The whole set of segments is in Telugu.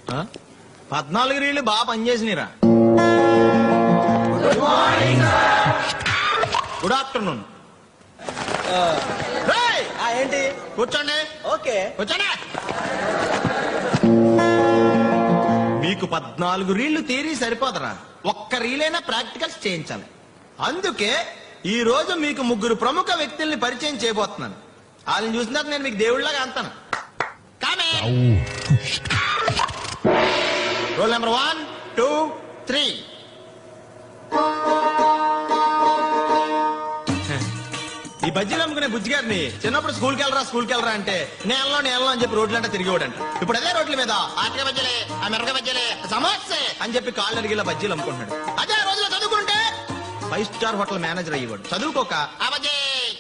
ఆ? పద్నాలుగు రీళ్లు బాగా పనిచేసినరా గుడ్ ఆఫ్టర్నూన్ రేయ్! ఏంటి కూర్చోండి ఓకే కూర్చోండి మీకు పద్నాలుగు రీళ్లు తీరి సరిపోదరా ఒక్క రీలైనా ప్రాక్టికల్స్ చేయించాలి అందుకే ఈ రోజు మీకు ముగ్గురు ప్రముఖ వ్యక్తుల్ని పరిచయం చేయబోతున్నాను వాళ్ళని చూసిన తర్వాత నేను మీకు దేవుళ్ళగా అంతాను కామే roll number one two three ఈ బజ్జీలు అమ్ముకునే బుజ్జి గారిని చిన్నప్పుడు స్కూల్కి వెళ్ళరా స్కూల్కి వెళ్ళరా అంటే నేలలో నేలలో అని చెప్పి రోడ్లంటే తిరిగేవాడంట ఇప్పుడు అదే రోడ్ల మీద ఆటక బజ్జలే ఆ మిరక బజ్జలే సమోసే అని చెప్పి కాళ్ళు అడిగేలా బజ్జీలు అమ్ముకుంటున్నాడు అదే ఆ రోజులో చదువుకుంటే ఫైవ్ స్టార్ హోటల్ మేనేజర్ అయ్యేవాడు చదువుకోక ఆ బజ్జీ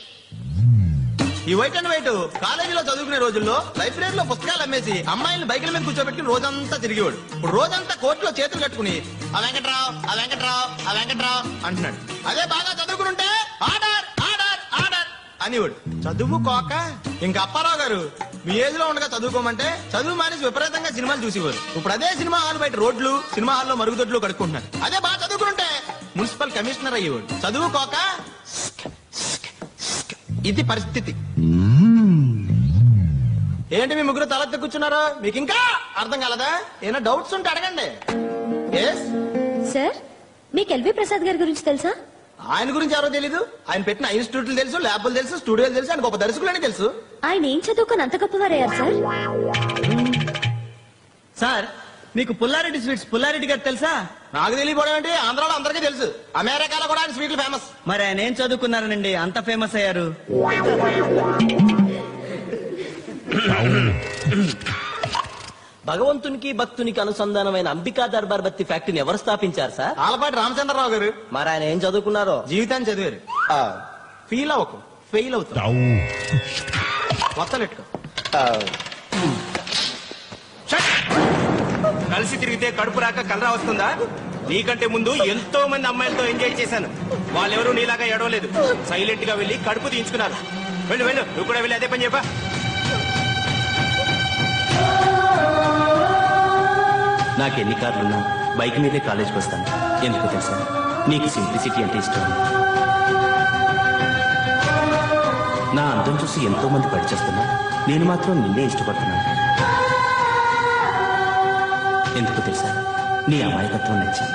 ఈ వైట్ అండ్ వైట్ కాలేజీలో చదువుకునే రోజుల్లో లైబ్రరీలో పుస్తకాలు అమ్మేసి అమ్మాయిని బైకుల మీద కూర్చోబెట్టుకుని రోజంతా తిరిగేవాడు ఇప్పుడు రోజంతా కోర్టులో చేతులు కట్టుకుని ఆ వెంకట్రావు ఆ వెంకట్రావు ఆ వెంకట్రావు అంటున్నాడు అదే బాగా చదువుకుంటే ఆర్డర్ ఆర్డర్ ఆర్డర్ అనేవాడు చదువుకోక ఇంకా అప్పారావు గారు మీ ఏజ్ లో ఉండగా చదువుకోమంటే చదువు మానేసి విపరీతంగా సినిమాలు చూసేవారు ఇప్పుడు అదే సినిమా హాల్ బయట రోడ్లు సినిమా హాల్లో మరుగుదొడ్లు కడుక్కుంటున్నారు అదే బాగా చదువుకుంటే మున్సిపల్ కమిషనర్ అయ్యేవాడు చదువుకోక ఇది పరిస్థితి ఏంటి మీ ముగ్గురు తలెత్తి కూర్చున్నారు మీకు ఇంకా అర్థం కాలదా ఏమైనా డౌట్స్ ఉంటే అడగండి ఎస్ సార్ మీకు ఎల్వి ప్రసాద్ గారి గురించి తెలుసా ఆయన గురించి ఎవరో తెలీదు ఆయన పెట్టిన ఇన్స్టిట్యూట్లు తెలుసు ల్యాబ్లు తెలుసు స్టూడియోలు తెలుసు ఆయన గొప్ప దర్శకులని తెలుసు ఆయన ఏం చదువుకొని అంత గొప్పవారయ్యారు సార్ సార్ మీకు పుల్లారెడ్డి స్వీట్స్ పుల్లారెడ్డి గారు తెలుసా నాకు తెలియకపోవడం ఏంటి ఆంధ్రాలో అందరికీ తెలుసు అమెరికాలో కూడా ఆయన స్వీట్లు ఫేమస్ మరి ఆయన ఏం చదువుకున్నారనండి అంత ఫేమస్ అయ్యారు భగవంతునికి భక్తునికి అనుసంధానమైన అంబికా దర్బార్ బత్తి ఫ్యాక్టరీని ఎవరు స్థాపించారు సార్ ఆలపాటి రామచంద్రరావు గారు మరి ఆయన ఏం చదువుకున్నారో జీవితాన్ని చదివారు ఫీల్ అవ్వకు ఫెయిల్ అవుతావు మొత్తలెట్టుకో కలిసి తిరిగితే కడుపు రాక కలరా వస్తుందా నీకంటే ముందు ఎంతో మంది అమ్మాయిలతో ఎంజాయ్ చేశాను వాళ్ళెవరూ నీలాగా ఎడవలేదు సైలెంట్ గా వెళ్ళి కడుపు తీయించుకున్నారు వెళ్ళు వెళ్ళు నువ్వు కూడా వెళ్ళి అదే పని చెప్పా నాకు ఎన్ని కార్లున్నా బైక్ మీదే కాలేజ్కి వస్తాను ఎందుకు తెలుసా నీకు సింప్లిసిటీ అంటే ఇష్టం నా అందం చూసి ఎంతో మంది పడిచేస్తున్నా నేను మాత్రం నిన్నే ఇష్టపడుతున్నాను ఎందుకు తెలుసా నీ అమాయకత్వం నచ్చింది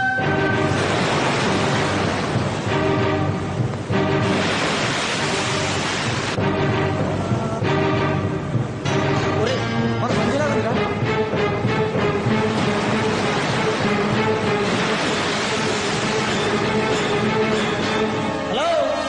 హలో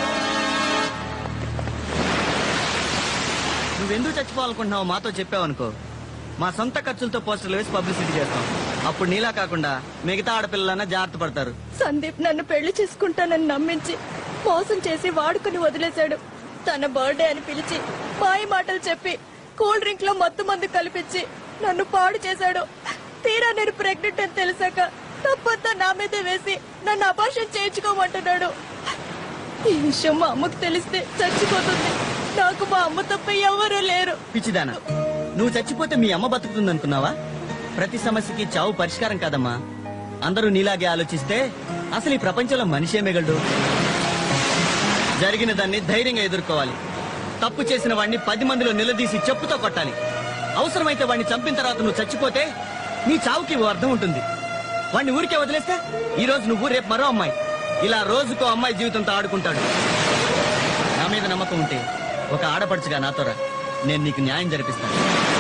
నువ్వెందుకు చచ్చిపోవాలనుకుంటున్నావు మాతో చెప్పావు అనుకో మా సొంత ఖర్చులతో పోస్టర్లు వేసి పబ్లిసిటీ చేస్తాం అప్పుడు నీలా కాకుండా మిగతా ఆడపిల్లలన్నా జాగ్రత్త పడతారు సందీప్ నన్ను పెళ్లి చేసుకుంటానని నమ్మించి మోసం చేసి వాడుకుని వదిలేశాడు తన బర్త్డే అని పిలిచి మాయ మాటలు చెప్పి కూల్ డ్రింక్ లో మత్తు మందు కల్పించి నన్ను పాడు చేశాడు తీరా నేను ప్రెగ్నెంట్ అని తెలిసాక తప్పంతా నా మీదే వేసి నన్ను అపార్షన్ చేయించుకోమంటున్నాడు ఈ విషయం మా అమ్మకు తెలిస్తే చచ్చిపోతుంది నాకు మా అమ్మ తప్ప ఎవరూ లేరు పిచ్చిదానా నువ్వు చచ్చిపోతే మీ అమ్మ బతుకుతుంది అనుకున్నావా ప్రతి సమస్యకి చావు పరిష్కారం కాదమ్మా అందరూ నీలాగే ఆలోచిస్తే అసలు ఈ ప్రపంచంలో మనిషే మిగలడు జరిగిన దాన్ని ధైర్యంగా ఎదుర్కోవాలి తప్పు చేసిన వాడిని పది మందిలో నిలదీసి చెప్పుతో కొట్టాలి అవసరమైతే వాడిని చంపిన తర్వాత నువ్వు చచ్చిపోతే నీ చావుకి ఓ అర్థం ఉంటుంది వాడిని ఊరికే వదిలేస్తే ఈ రోజు నువ్వు రేపు మరో అమ్మాయి ఇలా రోజుకో అమ్మాయి జీవితంతో ఆడుకుంటాడు నా మీద నమ్మకం ఉంటే ఒక ఆడపడుచుగా నాతో రా నేను నీకు న్యాయం జరిపిస్తాను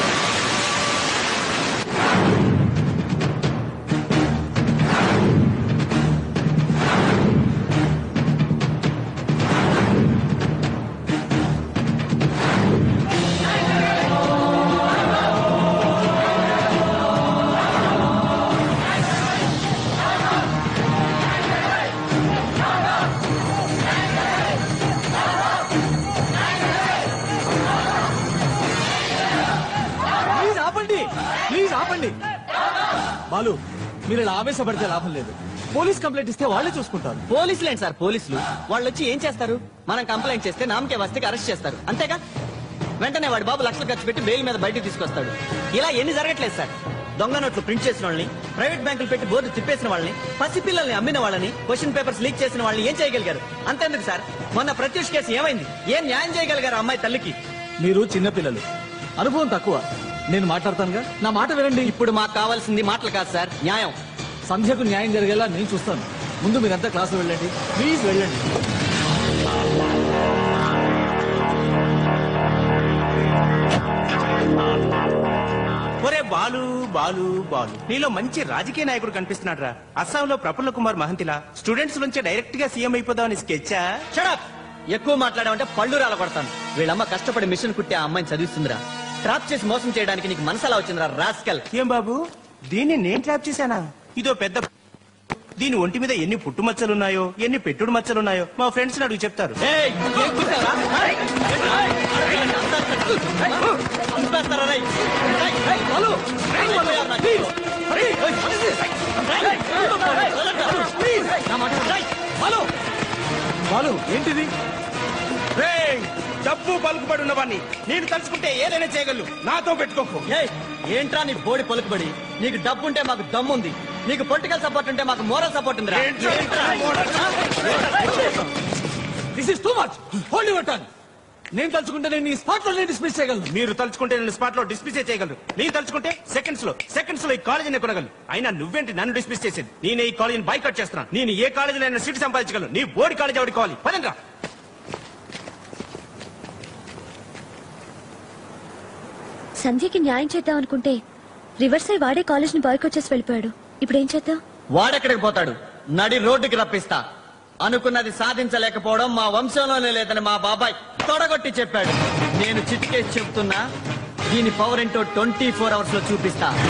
ప్లీజ్ ఆపండి ప్లీజ్ ఆపండి బాలు మీరు ఇలా ఆవేశపడితే లాభం లేదు పోలీస్ కంప్లైంట్ ఇస్తే వాళ్ళే చూసుకుంటారు పోలీసులు ఏంటి సార్ పోలీసులు వాళ్ళు వచ్చి ఏం చేస్తారు మనం కంప్లైంట్ చేస్తే నామకే వస్తే అరెస్ట్ చేస్తారు అంతేగా వెంటనే వాడి బాబు లక్షలు ఖర్చు పెట్టి బెయిల్ మీద బయటకు తీసుకొస్తాడు ఇలా ఎన్ని జరగట్లేదు సార్ దొంగ నోట్లు ప్రింట్ చేసిన వాళ్ళని ప్రైవేట్ బ్యాంకులు పెట్టి బోర్డు తిప్పేసిన వాళ్ళని పసిపిల్లల్ని అమ్మిన వాళ్ళని క్వశ్చన్ పేపర్స్ లీక్ చేసిన వాళ్ళని ఏం చేయగలిగారు అంతేందుకు సార్ మొన్న ప్రత్యూష్ కేసు ఏమైంది ఏం న్యాయం చేయగలిగారు ఆ అమ్మాయి తల్లికి మీరు చిన్నపిల్లలు అనుభవం తక్కువ నేను మాట్లాడతానుగా నా మాట వినండి ఇప్పుడు మాకు కావాల్సింది మాటలు కాదు సార్ న్యాయం సంధ్యకు న్యాయం జరిగేలా నేను చూస్తాను ముందు మీరంతా క్లాసు వెళ్ళండి ప్లీజ్ వెళ్ళండి ఒరే బాలు బాలు బాలు నీలో మంచి రాజకీయ నాయకుడు కనిపిస్తున్నాడు రా అస్సాంలో ప్రఫుల్ల కుమార్ మహంతిలా స్టూడెంట్స్ నుంచే డైరెక్ట్ గా సీఎం అయిపోదామని స్కెచ్చా షడప్ ఎక్కువ మాట్లాడామంటే పళ్ళు రాల కొడతాను వీళ్ళమ్మ కష్టపడి మిషన్ కుట్టి ఆ అమ్మాయిని చదివిస్తుందిరా ట్రాప్ చేసి మోసం చేయడానికి నీకు మనసలా వచ్చిందిరా రాస్కల్ ఏం బాబు దీన్ని నేను ట్రాప్ చేశానా ఇదో పెద్ద దీని ఒంటి మీద ఎన్ని పుట్టు మచ్చలున్నాయో ఎన్ని పెట్టుడు మచ్చలున్నాయో మా ఫ్రెండ్స్ అడుగు చెప్తారు ఏయ్, ఏం కూర్చోరా? ఏయ్, ఏయ్, ఏయ్, అంతా కట్టు. చంపేస్తారా రేయ్? ఏయ్, ఏయ్, బాలు, ఏయ్, బాలు, ఏయ్, నాకు ఇవ్వు. ఏయ్, ఏయ్, what is this? ఏయ్, ఏయ్, వదలండి. Please, నా మాట వినండి. ఏయ్, బాలు, బాలు ఏంటిది రేయ్, డబ్బు పలుకుబడి ఉన్నవాడిని నేను తలుచుకుంటే ఏదైనా చేయగలను నాతో పెట్టుకోకు ఏయ్, ఏంట్రా నీ బోడి పలుకుబడి నీకు డబ్బు ఉంటే మాకు దమ్ముంది నీకు పొలిటికల్ సపోర్ట్ ఉంటే మాకు మోరల్ సపోర్ట్ ఉందిరా ఏంట్రా? This is too much hold your tongue నేను తలుచుకుంటే నేను ఈ స్పాట్ లో డిస్మిస్ చేయగలను మీరు తలుచుకుంటే నేను స్పాట్ లో డిస్మిస్ చేయగలరు నేను తలుచుకుంటే సెకండ్స్ లో సెకండ్స్ లో ఈ కాలేజీని కొనగలను అయినా నువ్వేంటి నన్ను డిస్మిస్ చేసేది నేను ఈ కాలేజీని బైకట్ చేస్తున్నాను నేను ఏ కాలేజీలో అయినా సీట్ సంపాదించగలను నీ బోర్డు కాలేజీ ఎవరికి కావాలి పదండ్రా సంధ్యకి న్యాయం చేద్దాం అనుకుంటే రివర్స్ అయి వాడే కాలేజ్ ని బాయ్కొట్ చేసి వెళ్ళిపోయాడు ఇప్పుడు ఏం చేద్దాం వాడెక్కడికి పోతాడు నడి రోడ్డుకి రప్పిస్తా అనుకున్నది సాధించలేకపోవడం మా వంశంలోనే లేదని మా బాబాయ్ తొడగొట్టి చెప్పాడు నేను చిటికేసి చెప్తున్నా దీని పవర్ ఏంటో ట్వంటీ ఫోర్ అవర్స్ లో చూపిస్తా